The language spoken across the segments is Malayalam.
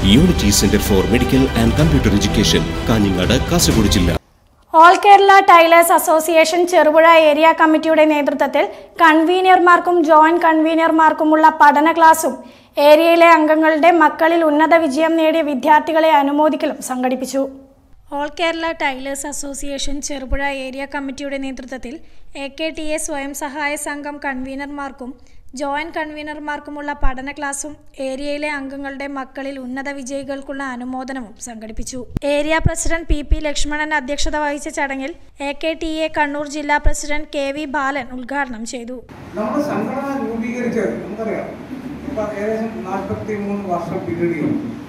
unity centre for medical and computer education Kanhangad Kasaragod ജില്ല all Kerala tailors association Cherupuzha area കമ്മിറ്റിയുടെ നേതൃത്വത്തിൽ കൺവീനർമാർക്കും ജോയിന്റ് കൺവീനർമാർക്കുമുള്ള പഠന ക്ലാസും ഏരിയയിലെ അംഗങ്ങളുടെ മക്കളിൽ ഉന്നത വിജയം നേടിയ വിദ്യാർത്ഥികളെ അനുമോദിക്കലും സംഘടിപ്പിച്ചു all Kerala tailors association Cherupuzha area കമ്മിറ്റിയുടെ നേതൃത്വത്തിൽ എ കെ ടി എ സ്വയം സഹായ സംഘം കൺവീനർമാർക്കും ജോയിന്റ് കൺവീനർമാർക്കുമുള്ള പഠന ക്ലാസും ഏരിയയിലെ അംഗങ്ങളുടെ മക്കളിൽ ഉന്നത വിജയികൾക്കുള്ള അനുമോദനവും സംഘടിപ്പിച്ചു area president P P Lakshmanan അധ്യക്ഷത വഹിച്ച ചടങ്ങിൽ A K T A Kannur ജില്ലാ പ്രസിഡന്റ് കെ വി ബാലൻ ഉദ്ഘാടനം ചെയ്തു നമ്മൾ സംഘടന രൂപീകരിച്ചത് നമുക്കറിയാം ഇപ്പൊ ഏകദേശം നാൽപ്പത്തി മൂന്ന് വർഷം പിന്നിടുകയും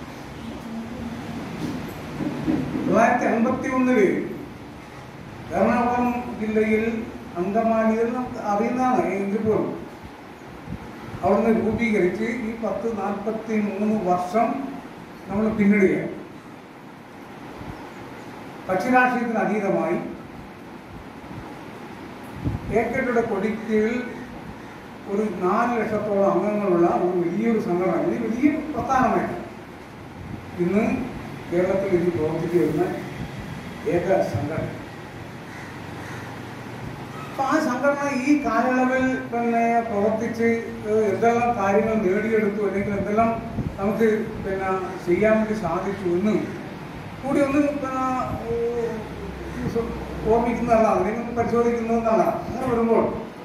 തൊള്ളായിരത്തി എൺപത്തി ഒന്നില് എറണാകുളം ജില്ലയിൽ അങ്കമാലിയിൽ നമുക്ക് അറിയുന്നതാണ് എങ്കിൽ പോലും അവിടുന്ന് രൂപീകരിച്ച് ഈ പത്ത് നാൽപ്പത്തി മൂന്ന് വർഷം നമ്മൾ പിന്നിടുകയാണ് കക്ഷിരാഷ്ട്രീയത്തിന് അതീതമായി ഏക്കരുടെ കൊടിക്കീഴിൽ ഒരു നാല് ലക്ഷത്തോളം അംഗങ്ങളുള്ള ഒരു വലിയൊരു സംഘടന ഇത് വലിയ പ്രസ്ഥാനമായിട്ട് ഇന്ന് കേരളത്തിൽ ഇത് പ്രവർത്തിച്ചു വരുന്ന ഏക സംഘടന അപ്പൊ ആ സംഘടന ഈ കാലയളവിൽ പിന്നെ പ്രവർത്തിച്ച് ഏഹ് എന്തെല്ലാം കാര്യങ്ങൾ നേടിയെടുത്തു അല്ലെങ്കിൽ എന്തെല്ലാം നമുക്ക് പിന്നെ ചെയ്യാൻ വേണ്ടി സാധിച്ചു എന്ന് കൂടി ഒന്ന് പിന്നെ ഏഹ് ഓർമ്മിക്കുന്നതല്ല അല്ലെങ്കിൽ ഒന്ന് പരിശോധിക്കുന്നതെന്നല്ല അങ്ങനെ വരുമ്പോൾ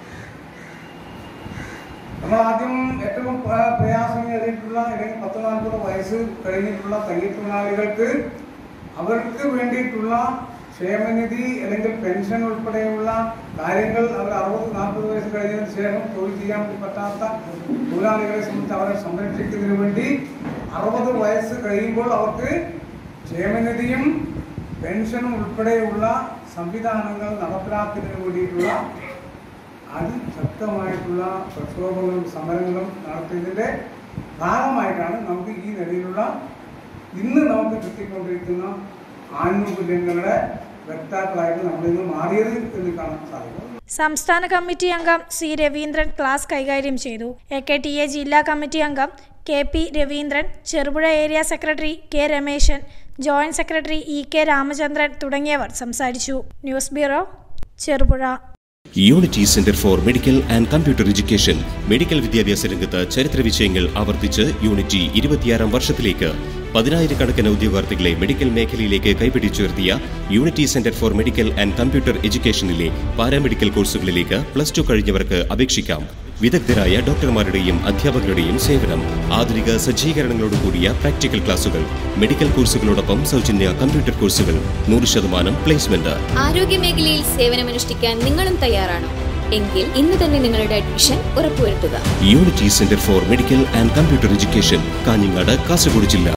നമ്മൾ ആദ്യം ഏറ്റവും പ്ര- പ്രയാസമേറിയിട്ടുള്ള അല്ലെങ്കിൽ പത്ത് നാൽപ്പത് വയസ്സ് കഴിഞ്ഞിട്ടുള്ള തയ്യൽ തൊഴിലാളികൾക്ക് അവർക്ക് വേണ്ടിയിട്ടുള്ള ക്ഷേമനിധി അല്ലെങ്കിൽ പെൻഷൻ ഉൾപ്പെടെയുള്ള കാര്യങ്ങൾ അവർ അറുപത് നാൽപ്പത് വയസ്സ് കഴിഞ്ഞതിന് ശേഷം തൊഴിൽ ചെയ്യാൻ പറ്റാത്ത തൊഴിലാളികളെ സംബന്ധിച്ച് അവരെ സംരക്ഷിക്കുന്നതിന് വേണ്ടി അറുപത് വയസ്സ് കഴിയുമ്പോൾ അവർക്ക് ക്ഷേമനിധിയും പെൻഷനും ഉൾപ്പെടെയുള്ള സംവിധാനങ്ങൾ നടപ്പിലാക്കുന്നതിന് വേണ്ടിയിട്ടുള്ള അതിശക്തമായിട്ടുള്ള പ്രക്ഷോഭങ്ങളും സമരങ്ങളും നടത്തിയതിൻ്റെ ഭാഗമായിട്ടാണ് നമുക്ക് ഈ നിലയിലുള്ള ഇന്ന് നമുക്ക് കിട്ടിക്കൊണ്ടിരിക്കുന്ന ആനുകൂല്യങ്ങളുടെ വ്യക്താക്കളായിട്ട് നമ്മളിന്ന് മാറിയത് എന്ന് കാണാൻ സാധിക്കും സംസ്ഥാന കമ്മിറ്റി അംഗം സി രവീന്ദ്രൻ ക്ലാസ് കൈകാര്യം ചെയ്തു എ കെ ടി എ ജില്ലാ കമ്മിറ്റി അംഗം K P Raveendran Cherupuzha area secretary K Rameshan joint secretary E K Ramachandran തുടങ്ങിയവർ സംസാരിച്ചു news bureau Cherupuzha unity centre for medical and computer education medical വിദ്യാഭ്യാസ രംഗത്ത് ചരിത്ര വിജയങ്ങൾ ആവർത്തിച്ച് യൂണിറ്റി ഇരുപത്തിയാറാം വർഷത്തിലേക്ക് പതിനായിരക്കണക്കിന് ഉദ്യോഗാർത്ഥികളെ മെഡിക്കൽ മേഖലയിലേക്ക് കൈപിടിച്ചുയർത്തിയ unity centre for medical and computer എഡ്യൂക്കേഷനിലെ പാരാമെഡിക്കൽ കോഴ്സുകളിലേക്ക് പ്ലസ് ടു കഴിഞ്ഞവർക്ക് അപേക്ഷിക്കാം വിദഗ്ധരായ ഡോക്ടർമാരുടെയും അധ്യാപകരുടെയും സേവനം ആധുനിക സജ്ജീകരണങ്ങളോടുകൂടിയ പ്രാക്ടിക്കൽ ക്ലാസുകൾ മെഡിക്കൽ കോഴ്സുകളോടൊപ്പം സൗജന്യ കമ്പ്യൂട്ടർ കോഴ്സുകൾ നൂറ് ശതമാനം പ്ലേസ്മെന്റ് ആരോഗ്യമേഖലയിൽ സേവനമനുഷ്ഠിക്കാൻ നിങ്ങളും തയ്യാറാണോ എങ്കിൽ ഇന്ന് തന്നെ നിങ്ങളുടെ അഡ്മിഷൻ ഉറപ്പുവരുത്തുക unity centre for medical and computer education Kanhangad Kasaragod ജില്ല